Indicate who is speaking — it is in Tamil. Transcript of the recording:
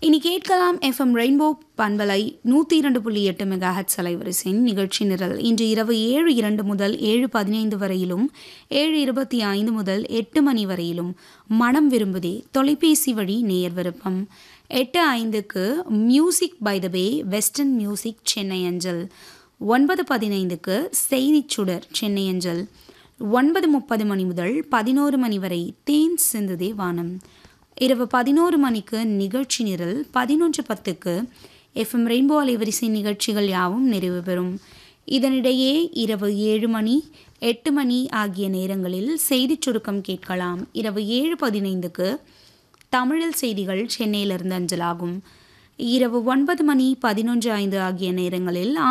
Speaker 1: இனி கேட்கலாம் எஃப்எம் ரெயின்போ பண்பலை நூற்றி இரண்டு புள்ளி எட்டு மெகா ஹெட்ஸ் அலைவரிசையின் நிகழ்ச்சி நிரல் இன்று இரவு ஏழு இரண்டு முதல் ஏழு பதினைந்து வரையிலும் ஏழு இருபத்தி ஐந்து முதல் எட்டு மணி வரையிலும் மனம் விரும்புதே தொலைபேசி வழி நேயர் விருப்பம் எட்டு ஐந்துக்கு music by the way western music Chennai அஞ்சல் ஒன்பது பதினைந்துக்கு செய்திச் சுடர் சென்னை அஞ்சல் ஒன்பது முப்பது மணி முதல் பதினோரு மணி வரை தேன் சிந்துதே வானம் இரவு பதினோரு மணிக்கு நிகழ்ச்சி நிரல் பதினொன்று பத்துக்கு எஃப்எம் ரெயின்போ அலைவரிசை நிகழ்ச்சிகள் யாவும் நிறைவு பெறும் இதனிடையே இரவு ஏழு மணி எட்டு மணி ஆகிய நேரங்களில் செய்திச் சுருக்கம் கேட்கலாம் இரவு ஏழு பதினைந்துக்கு தமிழில் செய்திகள் சென்னையிலிருந்து அஞ்சலாகும் இரவு ஒன்பது மணி பதினொன்று ஐந்து ஆகிய நேரங்களில்